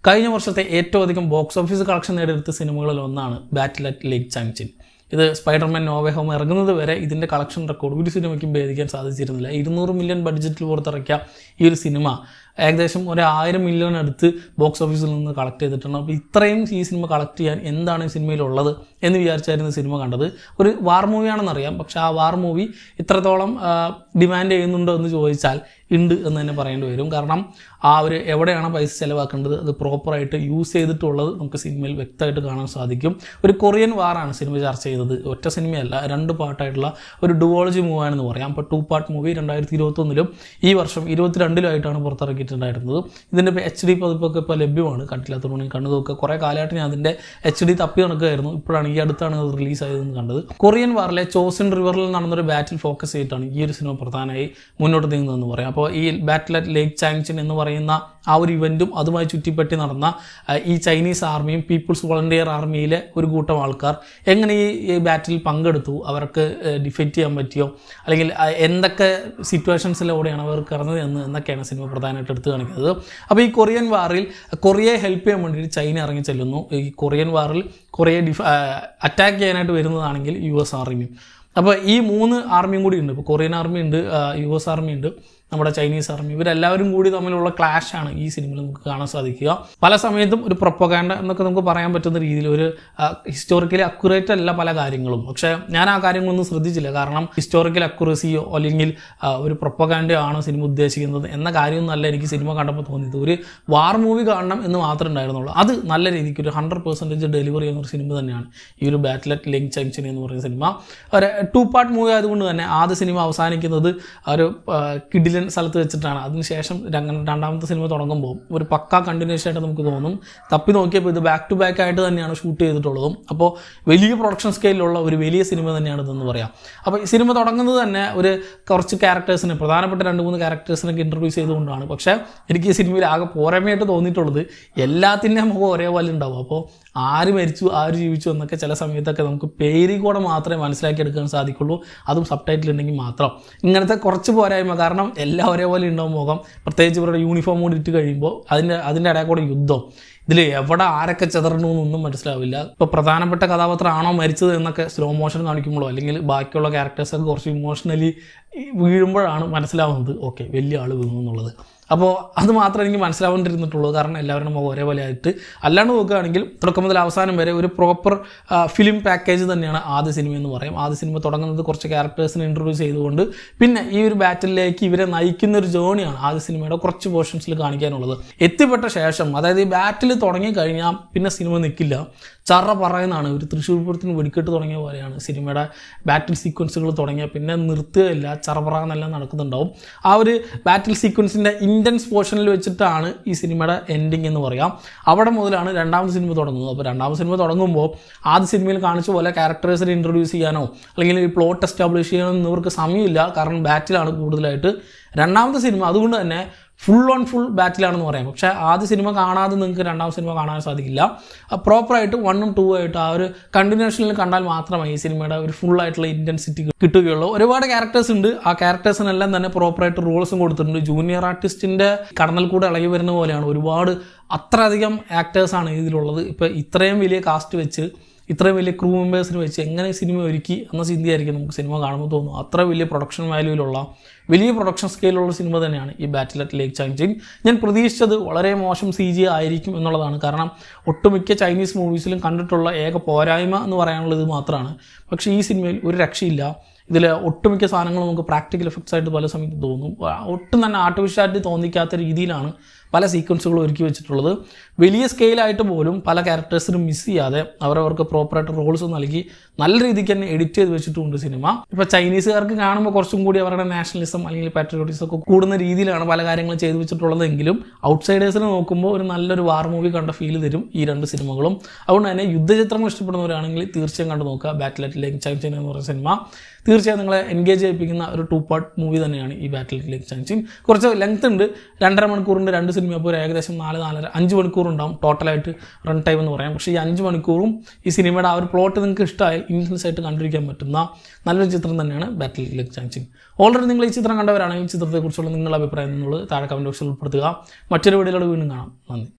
കഴിഞ്ഞ വർഷത്തെ ഏറ്റവും അധികം ബോക്സ് ഓഫീസ് കളക്ഷൻ നേടിയെടുത്ത സിനിമകളിൽ ഒന്നാണ് ബാറ്റിൽ അറ്റ് ലേക്ക് ചാങ്ചിൻ ഇത് സ്പൈഡർമാൻ നോവേ ഹോം ഇറങ്ങുന്നത് വരെ ഇതിൻ്റെ കളക്ഷൻ റെക്കോർഡ് ഒരു സിനിമയ്ക്കും ഭേദിക്കാൻ സാധിച്ചിരുന്നില്ല ഇരുന്നൂറ് മില്യൺ ബഡ്ജറ്റിൽ പുറത്തിറക്കിയ ഈ ഒരു സിനിമ ഏകദേശം ഒരു ആയിരം മില്യൺ അടുത്ത് ബോക്സ് ഓഫീസിൽ നിന്ന് കളക്ട് ചെയ്തിട്ടുണ്ട് അപ്പോൾ ഇത്രയും ഈ സിനിമ കളക്ട് ചെയ്യാൻ എന്താണ് ഈ സിനിമയിലുള്ളത് എന്ന് വിചാരിച്ചായിരുന്നു സിനിമ കണ്ടത് ഒരു വാർ മൂവിയാണെന്നറിയാം പക്ഷേ ആ വാർ മൂവി ഇത്രത്തോളം ഡിമാൻഡ് ചെയ്യുന്നുണ്ടോ എന്ന് ചോദിച്ചാൽ ഉണ്ട് എന്ന് തന്നെ പറയേണ്ടി വരും കാരണം ആ ഒരു എവിടെയാണ് പൈസ ചിലവാക്കേണ്ടത് അത് പ്രോപ്പറായിട്ട് യൂസ് ചെയ്തിട്ടുള്ളത് നമുക്ക് സിനിമയിൽ വ്യക്തമായിട്ട് കാണാൻ സാധിക്കും ഒരു കൊറിയൻ വാറാണ് സിനിമ ചർച്ച ചെയ്തത് ഒറ്റ സിനിമയല്ല രണ്ട് പാർട്ടായിട്ടുള്ള ഒരു ഡുവോളജി മൂവാണെന്ന് പറയാം അപ്പോൾ ടു പാർട്ട് മൂവി രണ്ടായിരത്തി ഇരുപത്തൊന്നിലും ഈ വർഷം ഇരുപത്തിരണ്ടിലുമായിട്ടാണ് പുറത്തിറക്കിയിട്ടുണ്ടായിരുന്നത് ഇതിൻ്റെ എച്ച് ഡി പതിപ്പൊക്കെ ഇപ്പോൾ ലഭ്യമാണ് കണ്ടില്ലാത്തതുകൊണ്ട് കണ്ടു നോക്കുക കുറേ കാലമായിട്ട് ഞാൻ അതിൻ്റെ എച്ച് ഡി തപ്പി നടക്കുകയായിരുന്നു ഇപ്പോഴാണ് ഈ അടുത്താണ് അത് റിലീസ് ആയതെന്ന് കണ്ടത് കൊറിയൻ വാറിലെ ചോസൻ റിവറിൽ നടന്നൊരു ബാറ്റിൽ ഫോക്കസ് ചെയ്തിട്ടാണ് ഈ ഒരു സിനിമ പ്രധാനമായി മുന്നോട്ട് നീങ്ങുന്നതെന്ന് പറയാം അപ്പോൾ ഈ ബാറ്റിൽ അറ്റ് ലേക്ക് ചാങ്ചിൻ എന്ന് പറയുന്ന ആ ഒരു ഇവൻറ്റും അതുമായി ചുറ്റിപ്പറ്റി നടന്ന ആ, ഈ ചൈനീസ് ആർമിയും പീപ്പിൾസ് വോളണ്ടിയർ ആർമിയിലെ ഒരു കൂട്ടം ആൾക്കാർ എങ്ങനെ ഈ ഈ ബാറ്റിൽ പങ്കെടുത്തു അവർക്ക് ഡിഫെക്റ്റ് ചെയ്യാൻ പറ്റിയോ അല്ലെങ്കിൽ ആ, എന്തൊക്കെ സിറ്റുവേഷൻസിലൂടെയാണ് അവർ കടന്നത് എന്ന് എന്നൊക്കെയാണ് സിനിമ പ്രധാനമായിട്ട് എടുത്തു കാണിക്കുന്നത് അപ്പോൾ ഈ കൊറിയൻ വാറിൽ കൊറിയയെ ഹെൽപ്പ് ചെയ്യാൻ വേണ്ടിയിട്ട് ചൈന ഇറങ്ങി ചെല്ലുന്നു ഈ കൊറിയൻ വാറിൽ കൊറിയയെ ഡിഫ് അറ്റാക്ക് ചെയ്യാനായിട്ട് വരുന്നതാണെങ്കിൽ യു എസ് ആർമിയും അപ്പോൾ ഈ മൂന്ന് ആർമിയും കൂടി ഉണ്ട് ഇപ്പോൾ കൊറിയൻ ആർമി ഉണ്ട് യു എസ് ആർമി ഉണ്ട് നമ്മുടെ ചൈനീസ് ആർമി ഇവരെല്ലാവരും കൂടി തമ്മിലുള്ള clash ആണ് ഈ സിനിമയിൽ നമുക്ക് കാണാൻ സാധിക്കുക പല സമയത്തും ഒരു പ്രൊപ്പഗാൻഡ എന്നൊക്കെ നമുക്ക് പറയാൻ പറ്റുന്ന രീതിയിൽ ഒരു ഹിസ്റ്റോറിക്കലി അക്യുറേറ്റ് അല്ല പല കാര്യങ്ങളും പക്ഷേ ഞാൻ ആ കാര്യങ്ങളൊന്നും ശ്രദ്ധിച്ചില്ല കാരണം ഹിസ്റ്റോറിക്കൽ അക്യുറസിയോ അല്ലെങ്കിൽ ആ, ഒരു പ്രൊപ്പഗാൻഡയോ ആണ് സിനിമ ഉദ്ദേശിക്കുന്നത് എന്ന കാര്യമൊന്നല്ല എനിക്ക് സിനിമ കണ്ടപ്പോൾ തോന്നിയത് ഒരു വാർ മൂവി കാണണം എന്ന് മാത്രമേ ഉണ്ടായിരുന്നുള്ളൂ അത് നല്ല രീതിക്ക് ഒരു ഹൺഡ്രഡ് പെർസെൻറ്റേജ് ഡെലിവറി ചെയ്യുന്ന ഒരു സിനിമ തന്നെയാണ് ഈ ഒരു ബാറ്റ്ലറ്റ് ലിങ്ക് ജംഗ്ഷൻ എന്ന് പറയുന്ന സിനിമ ഒരു ടു പാർട്ട് മൂവി ആയതുകൊണ്ട് തന്നെ ആദ്യ സിനിമ അവസാനിക്കുന്നത് ആ ഒരു ആ, കിടിലൻ സ്ഥലത്ത് വെച്ചിട്ടാണ് അതിനുശേഷം രണ്ട- രണ്ടാമത്തെ സിനിമ തുടങ്ങുമ്പോൾ ഒരു പക്ക കണ്ടിന്യൂഷൻ ആയിട്ട് നമുക്ക് തോന്നും തപ്പി നോക്കിയപ്പോൾ ഇത് ബാക്ക് ടു ബാക്ക് ആയിട്ട് തന്നെയാണ് ഷൂട്ട് ചെയ്തിട്ടുള്ളതും അപ്പോൾ വലിയ പ്രൊഡക്ഷൻ സ്കെയിലുള്ള ഒരു വലിയ സിനിമ തന്നെയാണ് ഇതെന്ന് പറയാം അപ്പോൾ ഈ സിനിമ തുടങ്ങുന്നത് തന്നെ ഒരു കുറച്ച് ക്യാരക്ടേഴ്സിനെ പ്രധാനപ്പെട്ട രണ്ട് മൂന്ന് ക്യാരക്ടേഴ്സിനൊക്കെ ഇൻട്രൊഡ്യൂസ് ചെയ്തുകൊണ്ടാണ് പക്ഷേ എനിക്ക് ഈ സിനിമയിൽ ആകെ പോരമയായിട്ട് തോന്നിയിട്ടുള്ളത് എല്ലാത്തിൻ്റെയും മുഖം ഒരേപോലെ ഉണ്ടാവും അപ്പോൾ ആര് മരിച്ചു ആര് ജീവിച്ചു എന്നൊക്കെ ചില സമയത്തൊക്കെ നമുക്ക് പേരി കൂടെ മാത്രമേ മനസ്സിലാക്കിയെടുക്കാൻ സാധിക്കുള്ളൂ അതും സബ് ടൈറ്റിൽ ഉണ്ടെങ്കിൽ മാത്രം ഇങ്ങനത്തെ കുറച്ച് പോരായ്മ കാരണം എല്ലാം ഒരേപോലെ ഉണ്ടാവും മുഖം പ്രത്യേകിച്ച് ഇവരുടെ യൂണിഫോം കൂടി ഇട്ട് കഴിയുമ്പോൾ അതിൻ്റെ അതിൻ്റെ ഇടയിൽ കൂടെ യുദ്ധം ഇതിൽ എവിടെ ആരൊക്കെ ചെതറണു എന്നൊന്നും മനസ്സിലാവില്ല ഇപ്പോൾ പ്രധാനപ്പെട്ട കഥാപാത്രമാണോ മരിച്ചത് എന്നൊക്കെ സ്ലോ മോഷൻ കാണിക്കുമ്പോഴോ അല്ലെങ്കിൽ ബാക്കിയുള്ള ക്യാരക്ടേഴ്സൊക്കെ കുറച്ച് ഇമോഷണലി വീഴുമ്പോഴാണ് മനസ്സിലാവുന്നത് ഓക്കെ വലിയ ആൾ വീണു എന്നുള്ളത് അപ്പോൾ അത് മാത്രമേ എനിക്ക് മനസ്സിലാവേണ്ടിരുന്നിട്ടുള്ളൂ കാരണം എല്ലാവരുടെ മുഖം ഒരേപോലെ ആയിട്ട് അല്ലാണ്ട് നോക്കുകയാണെങ്കിൽ തുടക്കം മുതൽ അവസാനം വരെ ഒരു പ്രോപ്പർ ഫിലിം പാക്കേജ് തന്നെയാണ് ആദ്യ സിനിമ എന്ന് പറയും ആദ്യ സിനിമ തുടങ്ങുന്നത് കുറച്ച് ക്യാരക്ടേഴ്സിനെ ഇൻട്രൊഡ്യൂസ് ചെയ്തുകൊണ്ട് പിന്നെ ഈ ഒരു ബാറ്റിലേക്ക് ഇവരെ നയിക്കുന്ന ഒരു ജേണിയാണ് ആദ്യ സിനിമയുടെ കുറച്ച് പോർഷൻസിൽ കാണിക്കാനുള്ളത് എത്തിപ്പെട്ട ശേഷം അതായത് ഈ ബാറ്റിൽ തുടങ്ങി കഴിഞ്ഞാൽ പിന്നെ സിനിമ നിൽക്കില്ല ചറ പറയുന്നതാണ് ഒരു തൃശ്ശൂർ പൂരത്തിന് വെടിക്കെട്ട് തുടങ്ങിയ പോലെയാണ് സിനിമയുടെ ബാറ്റിൽ സീക്വൻസുകൾ തുടങ്ങിയ പിന്നെ നിർത്തുകയില്ല ചറപറ എന്നെല്ലാം നടക്കുന്നുണ്ടാവും ആ ഒരു ബാറ്റിൽ സീക്വൻസിൻ്റെ ഇൻറ്റൻസ് പോർഷനിൽ വെച്ചിട്ടാണ് ഈ സിനിമയുടെ എൻഡിങ് എന്ന് പറയാം അവിടെ മുതലാണ് രണ്ടാമത്തെ സിനിമ തുടങ്ങുന്നത് അപ്പോൾ രണ്ടാമത്തെ സിനിമ തുടങ്ങുമ്പോൾ ആദ്യ സിനിമയിൽ കാണിച്ച പോലെ ക്യാരക്ടേഴ്സിനെ ഇൻട്രൊഡ്യൂസ് ചെയ്യാനോ അല്ലെങ്കിൽ ഈ പ്ലോട്ട് എസ്റ്റാബ്ലിഷ് ചെയ്യാനോ ഒന്നും ഇവർക്ക് സമയമില്ല കാരണം ബാറ്റിലാണ് കൂടുതലായിട്ട് രണ്ടാമത്തെ സിനിമ അതുകൊണ്ട് തന്നെ ഫുൾ ഓൺ ഫുൾ ബാറ്റിലാണെന്ന് പറയാം പക്ഷേ ആദ്യ സിനിമ കാണാതെ നിങ്ങൾക്ക് രണ്ടാം സിനിമ കാണാൻ സാധിക്കില്ല പ്രോപ്പറായിട്ട് വണ്ണും ടൂ ആയിട്ട് ആ ഒരു കണ്ടിന്യൂഷനിൽ കണ്ടാൽ മാത്രമേ ഈ സിനിമയുടെ ഒരു ഫുൾ ആയിട്ടുള്ള ഇൻറ്റൻസിറ്റി കിട്ടുകയുള്ളൂ ഒരുപാട് ക്യാരക്ടേഴ്സ് ഉണ്ട് ആ ക്യാരക്ടേഴ്സിനെല്ലാം തന്നെ പ്രോപ്പറായിട്ട് റോൾസും കൊടുത്തിട്ടുണ്ട് ജൂനിയർ ആർട്ടിസ്റ്റിൻ്റെ കടന്നൽ കൂടെ ഇളകി വരുന്ന പോലെയാണ് ഒരുപാട് അത്രയധികം ആക്ടേഴ്സാണ് ഇതിലുള്ളത് ഇപ്പോൾ ഇത്രയും വലിയ കാസ്റ്റ് വെച്ച് ഇത്രയും വലിയ ക്രൂ മെമ്പേഴ്സിന് വെച്ച് എങ്ങനെ സിനിമ ഒരുക്കി എന്ന ചിന്തയായിരിക്കും നമുക്ക് സിനിമ കാണുമ്പോൾ തോന്നും അത്ര വലിയ പ്രൊഡക്ഷൻ വാല്യൂവിലുള്ള വലിയ പ്രൊഡക്ഷൻ സ്കെയിലുള്ള സിനിമ തന്നെയാണ് ഈ ബാറ്റിലറ്റ് ലേക്ക് ചാങ്ജിങ് ഞാൻ പ്രതീക്ഷിച്ചത് വളരെ മോശം സി ജി ആയിരിക്കും എന്നുള്ളതാണ് കാരണം ഒട്ടുമിക്ക ചൈനീസ് മൂവീസിലും കണ്ടിട്ടുള്ള ഏക പോരായ്മ എന്ന് പറയാനുള്ളത് ഇത് മാത്രമാണ് പക്ഷേ ഈ സിനിമയിൽ ഒരു രക്ഷയില്ല ഇതിൽ ഒട്ടുമിക്ക സാധനങ്ങളും നമുക്ക് പ്രാക്ടിക്കൽ എഫക്ട്സ് ആയിട്ട് പല സമയത്ത് തോന്നും ആ, ഒട്ടും തന്നെ ആർട്ടിഫിഷ്യാലിറ്റി തോന്നിക്കാത്ത രീതിയിലാണ് പല സീക്വൻസുകളും ഒരുക്കി വെച്ചിട്ടുള്ളത് വലിയ സ്കെയിലായിട്ട് പോലും പല ക്യാരക്ടേഴ്സിനും മിസ് ചെയ്യാതെ അവരവർക്ക് പ്രോപ്പറായിട്ട് റോൾസ് നൽകി നല്ല രീതിക്ക് തന്നെ എഡിറ്റ് ചെയ്ത് വെച്ചിട്ടുണ്ട് സിനിമ ഇപ്പോൾ ചൈനീസുകാർക്ക് കാണുമ്പോൾ കുറച്ചും കൂടി അവരുടെ നാഷണലിസം അല്ലെങ്കിൽ പാട്രിയോട്ടിസം ഒക്കെ കൂടുന്ന രീതിയിലാണ് പല കാര്യങ്ങളും ചെയ്തു വെച്ചിട്ടുള്ളതെങ്കിലും ഔട്ട്സൈഡേഴ്സിനെ നോക്കുമ്പോൾ ഒരു നല്ലൊരു വാർ മൂവി കണ്ട ഫീൽ തരും ഈ രണ്ട് സിനിമകളും അതുകൊണ്ട് തന്നെ യുദ്ധചിത്രങ്ങൾ ഇഷ്ടപ്പെടുന്നവരാണെങ്കിൽ തീർച്ചയായും കണ്ടു നോക്കുക ബാറ്റിലറ്റ് ലേക്ക് ചാങ്ചിൻ എന്ന് പറയുന്ന സിനിമ തീർച്ചയായും നിങ്ങളെ എൻഗേജ് ചെയ്യിപ്പിക്കുന്ന ഒരു ടു പാർട്ട് മൂവി തന്നെയാണ് ഈ ബാറ്റിലറ്റ് ലേക്ക് ചാങ്ചിൻ കുറച്ച് ലെങ്ത് ഉണ്ട് രണ്ടര മണിക്കൂറിൻ്റെ രണ്ട് സിനിമ അപ്പോൾ ഒരു ഏകദേശം നാല് നാലര അഞ്ച് മണിക്കൂർ ഉണ്ടാവും ടോട്ടലായിട്ട് റൺ ടൈം എന്ന് പറയാം പക്ഷേ ഈ അഞ്ച് മണിക്കൂറും ഈ സിനിമയുടെ ആ ഒരു പ്ലോട്ട് നിങ്ങൾക്ക് ഇഷ്ടമായി ഇൻറ്റൻസ് ആയിട്ട് കണ്ടിരിക്കാൻ പറ്റുന്ന നല്ലൊരു ചിത്രം തന്നെയാണ് ബാറ്റിൽ ലേക്ക് ചാങ്ചിൻ ഓൾറെഡി നിങ്ങൾ ഈ ചിത്രം കണ്ടവരാണെങ്കിൽ ഈ ചിത്രത്തെക്കുറിച്ചുള്ള നിങ്ങളുടെ അഭിപ്രായം എന്നുള്ളത് താഴെ കമൻറ്റ് ബോക്സിൽ ഉൾപ്പെടുത്തുക മറ്റൊരു വീഡിയോയിലൂടെ വീണ്ടും കാണാം നന്ദി